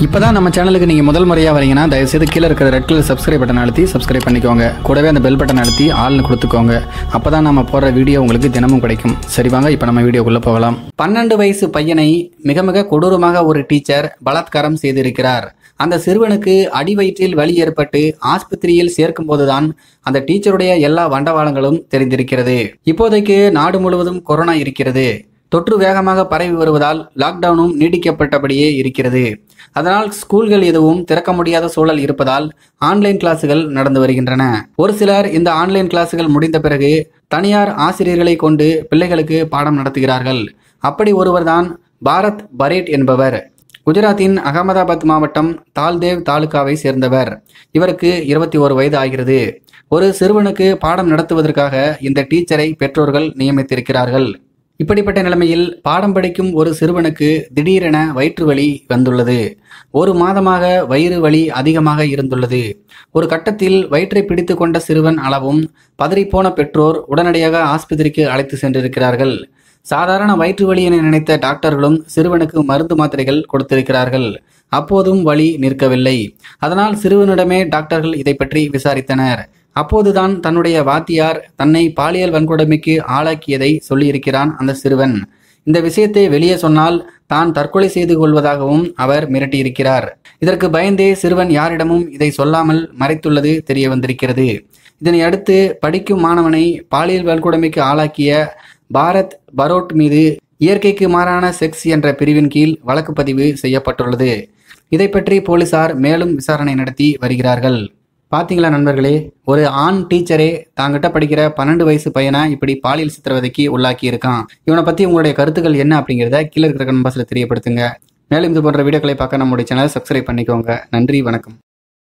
இப்போதான் நம்ம சேனலுக்கு நீங்கள் முதல் முறையாக வரீங்கன்னா தயவுசெய்து கீழே இருக்கிற ரெட் கலர் சப்ஸ்கிரைப் பட்டன் அழுத்தி சப்ஸ்கிரைப் பண்ணிக்கோங்க கூடவே அந்த பெல் பட்டன் அழுத்தி ஆள்னு கொடுத்துக்கோங்க அப்போ தான் நம்ம போடுற வீடியோ உங்களுக்கு தினமும் கிடைக்கும் சரி வாங்க இப்போ நம்ம வீடியோக்குள்ளே போகலாம் பன்னெண்டு வயசு பையனை மிக மிக கொடூரமாக ஒரு டீச்சர் பலாத்காரம் செய்திருக்கிறார் அந்த சிறுவனுக்கு அடி வயிற்றில் வலி ஏற்பட்டு ஆஸ்பத்திரியில் சேர்க்கும் போதுதான் அந்த டீச்சருடைய எல்லா வண்டவாளங்களும் தெரிந்திருக்கிறது இப்போதைக்கு நாடு முழுவதும் கொரோனா இருக்கிறது தொற்று வேகமாக பரவி வருவதால் லாக்டவுனும் நீடிக்கப்பட்டபடியே இருக்கிறது அதனால் ஸ்கூல்கள் எதுவும் திறக்க முடியாத சூழல் இருப்பதால் ஆன்லைன் கிளாസുகள் நடந்து வருகின்றன ஒரு சிலர் இந்த ஆன்லைன் கிளாசுகள் முடிந்த பிறகு தனியார் ஆசிரியர்களை கொண்டு பிள்ளைகளுக்கு பாடம் நடத்துகிறார்கள் அப்படி ஒருவர்தான் பாரத் பரேட் என்பவர் குஜராத்தின் அகமதாபாத் மாவட்டம் தால்தேவ் தாலுகாவை சேர்ந்தவர் இவருக்கு இருபத்தி ஒரு வயது ஆகிறது ஒரு சிறுவனுக்கு பாடம் நடத்துவதற்காக இந்த டீச்சரை பெற்றோர்கள் நியமித்திருக்கிறார்கள் இப்படிப்பட்ட நிலைமையில் பாடம் படிக்கும் ஒரு சிறுவனுக்கு திடீரென வயிற்று வலி வந்துள்ளது ஒரு மாதமாக வயிறு வலி அதிகமாக இருந்துள்ளது ஒரு கட்டத்தில் வயிற்றை பிடித்து கொண்ட சிறுவன் அளவும் பதறிப்போன பெற்றோர் உடனடியாக ஆஸ்பத்திரிக்கு அழைத்து சென்றிருக்கிறார்கள் சாதாரண வயிற்று வலி என நினைத்த டாக்டர்களும் சிறுவனுக்கு மருந்து மாத்திரைகள் கொடுத்திருக்கிறார்கள் அப்போதும் வலி நிற்கவில்லை அதனால் சிறுவனிடமே டாக்டர்கள் இதை பற்றி விசாரித்தனர் அப்போதுதான் தன்னுடைய வாத்தியார் தன்னை பாலியல் வன்கொடுமைக்கு ஆளாக்கியதை சொல்லியிருக்கிறான் அந்த சிறுவன் இந்த விஷயத்தை வெளியே சொன்னால் தான் தற்கொலை செய்து கொள்வதாகவும் அவர் மிரட்டியிருக்கிறார் இதற்கு பயந்தே சிறுவன் யாரிடமும் இதை சொல்லாமல் மறைத்துள்ளது தெரிய வந்திருக்கிறது இதனை அடுத்து படிக்கும் மாணவனை பாலியல் வன்கொடுமைக்கு ஆளாக்கிய பாரத் பரோட் மீது இயற்கைக்கு மாறான செக்ஸ் என்ற பிரிவின் கீழ் வழக்கு பதிவு செய்யப்பட்டுள்ளது இதை பற்றி போலீசார் மேலும் விசாரணை நடத்தி வருகிறார்கள் பாத்தீங்களா நண்பர்களே ஒரு ஆண் டீச்சரே தாங்கிட்ட படிக்கிற பன்னெண்டு வயசு பையனை இப்படி பாலியல் சித்திரவதைக்கு உள்ளாக்கி இருக்கான் இவனை பத்தி உங்களுடைய கருத்துக்கள் என்ன அப்படிங்கிறத கீழே இருக்கிற கன்பாஸில் தெரியப்படுத்துங்க மேலும் இது போன்ற வீடியோக்களை பார்க்க நம்முடைய சேனலை சப்ஸ்கிரைப் பண்ணிக்கோங்க நன்றி வணக்கம்